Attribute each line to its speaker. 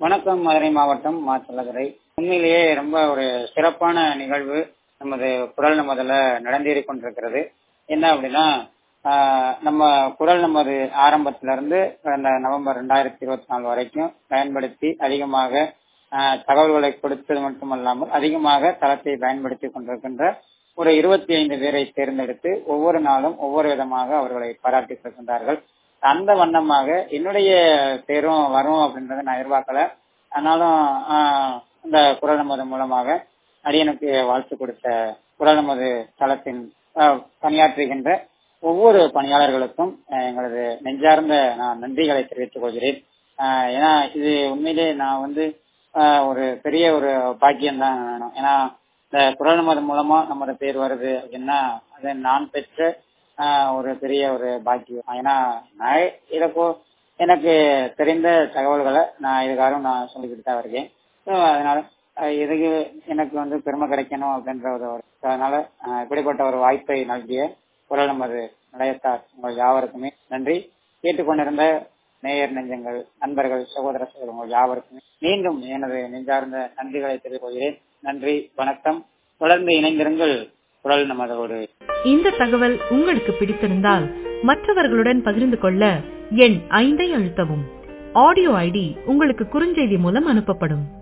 Speaker 1: வணக்கம் மதுரை மாவட்டம் மாச்சலதுறை உண்மையிலேயே ரொம்ப ஒரு சிறப்பான நிகழ்வு நமது குரல் நமதுல நடந்தேறிக் கொண்டிருக்கிறது என்ன அப்படின்னா ஆஹ் நம்ம குரல் நமது ஆரம்பத்துல இருந்து கடந்த நவம்பர் ரெண்டாயிரத்தி இருபத்தி நாலு வரைக்கும் பயன்படுத்தி அதிகமாக ஆஹ் தகவல்களை கொடுத்தது மட்டுமல்லாமல் அதிகமாக தளத்தை பயன்படுத்தி கொண்டிருக்கின்ற ஒரு இருபத்தி ஐந்து பேரை தேர்ந்தெடுத்து ஒவ்வொரு நாளும் ஒவ்வொரு விதமாக அவர்களை பாராட்டி இருக்கின்றார்கள் அந்த வண்ணமாக என்னுடைய பேரும் வரும் அப்படின்றத நான் எதிர்பார்க்கல ஆனாலும் ஆஹ் இந்த குரல் நமது மூலமாக அடியனுக்கு வாழ்த்து கொடுத்த குரல் நமது தளத்தின் ஆஹ் பணியாற்றுகின்ற ஒவ்வொரு பணியாளர்களுக்கும் ஆஹ் எங்களது நெஞ்சார்ந்த நான் நன்றிகளை தெரிவித்துக் கொள்கிறேன் ஆஹ் ஏன்னா இது உண்மையிலே நான் வந்து ஆஹ் ஒரு பெரிய ஒரு பாக்கியம் தான் ஏன்னா இந்த குரல் நமது மூலமா நமது பேர் வருது அப்படின்னா அது நான் பெற்ற ஆஹ் ஒரு பெரிய ஒரு பாக்கியம் ஏன்னா நான் இதப்போ எனக்கு தெரிந்த தகவல்களை நான் இதுக்காரும் நான் சொல்லிக்கிட்டு தான் இருக்கேன் ஸோ அதனால அஹ் இதுக்கு எனக்கு வந்து பெருமை கிடைக்கணும் அப்படின்ற ஒரு ஒரு- அதனால அஹ் இப்படிப்பட்ட ஒரு வாய்ப்பை நல்கிய குரல் நமது நிலையத்தார் உங்கள் யாவருக்குமே நன்றி கேட்டுக்கொண்டிருந்த நேயர் நெஞ்சங்கள் நண்பர்கள் சகோதர சகோதரங்கள் யாவருக்குமே மீண்டும் எனது நெஞ்சார்ந்த நன்றிகளை தெரிவித்துக் கொள்கிறேன் நன்றி வணக்கம் தொடர்ந்து இணைந்திருங்கள் குரல் நமதோடு
Speaker 2: இந்த தகவல் உங்களுக்கு பிடித்திருந்தால் மற்றவர்களுடன் பகிர்ந்து கொள்ள எண் ஐந்தை அழுத்தவும் ஆடியோ ஐடி உங்களுக்கு குறுஞ்செய்தி மூலம் அனுப்பப்படும்